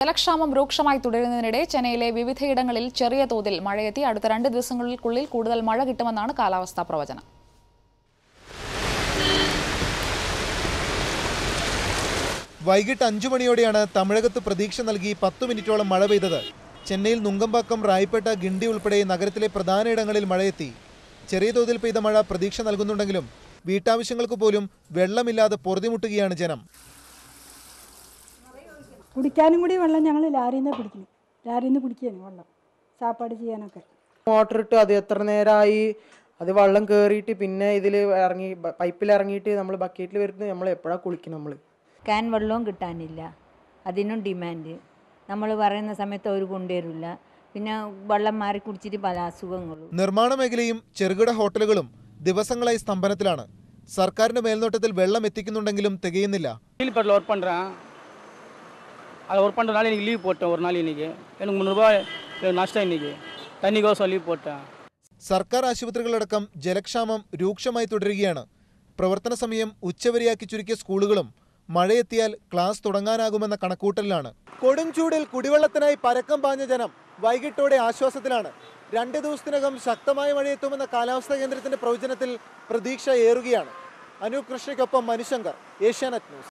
ജലക്ഷാമം രൂക്ഷമായി തുടരുന്നതിനിടെ ചെന്നൈയിലെ വിവിധയിടങ്ങളിൽ ചെറിയ തോതിൽ മഴയെത്തി അടുത്ത രണ്ട് ദിവസങ്ങൾക്കുള്ളിൽ കൂടുതൽ മഴ കിട്ടുമെന്നാണ് കാലാവസ്ഥാ പ്രവചനം വൈകിട്ട് അഞ്ചു മണിയോടെയാണ് തമിഴകത്ത് പ്രതീക്ഷ നൽകി പത്തു മിനിറ്റോളം മഴ പെയ്തത് ചെന്നൈയിൽ നുങ്കമ്പാക്കം റായ്പേട്ട ഗിണ്ടി ഉൾപ്പെടെ നഗരത്തിലെ പ്രധാന ഇടങ്ങളിൽ മഴയെത്തി ചെറിയ തോതിൽ പെയ്ത മഴ പ്രതീക്ഷ നൽകുന്നുണ്ടെങ്കിലും വീട്ടാവശ്യങ്ങൾക്ക് പോലും വെള്ളമില്ലാതെ പൊറുതിമുട്ടുകയാണ് ജനം കുടിക്കാനും കൂടി വെള്ളം ഞങ്ങൾ ലാരിയിൽ നിന്ന് പിടിക്കുന്നു ലാരിയിൽ നിന്ന് പിടിക്കുകയാണ് വെള്ളം സാപ്പാട് ചെയ്യാനൊക്കെ മോട്ടർ ഇട്ട് അത് എത്ര നേരമായി അത് വെള്ളം കയറിയിട്ട് പിന്നെ ഇതിൽ ഇറങ്ങി ബ- പൈപ്പിൽ ഇറങ്ങിയിട്ട് നമ്മൾ ബക്കറ്റിൽ വരുന്നത് നമ്മൾ എപ്പോഴാണ് കുളിക്കണം നമ്മൾ ക്യാൻ വെള്ളവും കിട്ടാനില്ല അതിനും ഡിമാൻഡ് നമ്മൾ പറയുന്ന സമയത്ത് അവർ കൊണ്ടുവരില്ല പിന്നെ വെള്ളം മാറി കുടിച്ചിട്ട് പല അസുഖങ്ങളും നിർമ്മാണ മേഖലയും ചെറുകിട ഹോട്ടലുകളും ദിവസങ്ങളായി സ്തംഭനത്തിലാണ് സർക്കാരിന്റെ മേൽനോട്ടത്തിൽ വെള്ളം എത്തിക്കുന്നുണ്ടെങ്കിലും തികയുന്നില്ല ஸ்டீல் பேட்டில் ஒர்க் பண்ணுறேன் அது ஒர்க் பண்ணுறதுனால இன்றைக்கி லீவ் போட்டேன் ஒரு நாள் இன்றைக்கி எனக்கு முந்நூறுரூபா நஷ்டம் இன்றைக்கி தண்ணிக்கோசம் லீவ் போட்டேன் സർക്കാർ ആശുപത്രികളടക്കം ജലക്ഷാമം രൂക്ഷമായി തുടരുകയാണ് പ്രവർത്തന സമയം ഉച്ചവരെയാക്കി ചുരുക്കിയ സ്കൂളുകളും മഴയെത്തിയാൽ ക്ലാസ് തുടങ്ങാനാകുമെന്ന കണക്കൂട്ടലിലാണ് കൊടും ചൂടിൽ കുടിവെള്ളത്തിനായി പരക്കം പാഞ്ഞ ജനം വൈകിട്ടോടെ ആശ്വാസത്തിലാണ് രണ്ട് ദിവസത്തിനകം ശക്തമായ മഴയെത്തുമെന്ന കാലാവസ്ഥാ കേന്ദ്രത്തിന്റെ പ്രവചനത്തിൽ പ്രതീക്ഷ ഏറുകയാണ് അനൂപ് കൃഷ്ണയ്ക്കൊപ്പം മനുശങ്കർ ഏഷ്യാനെറ്റ് ന്യൂസ്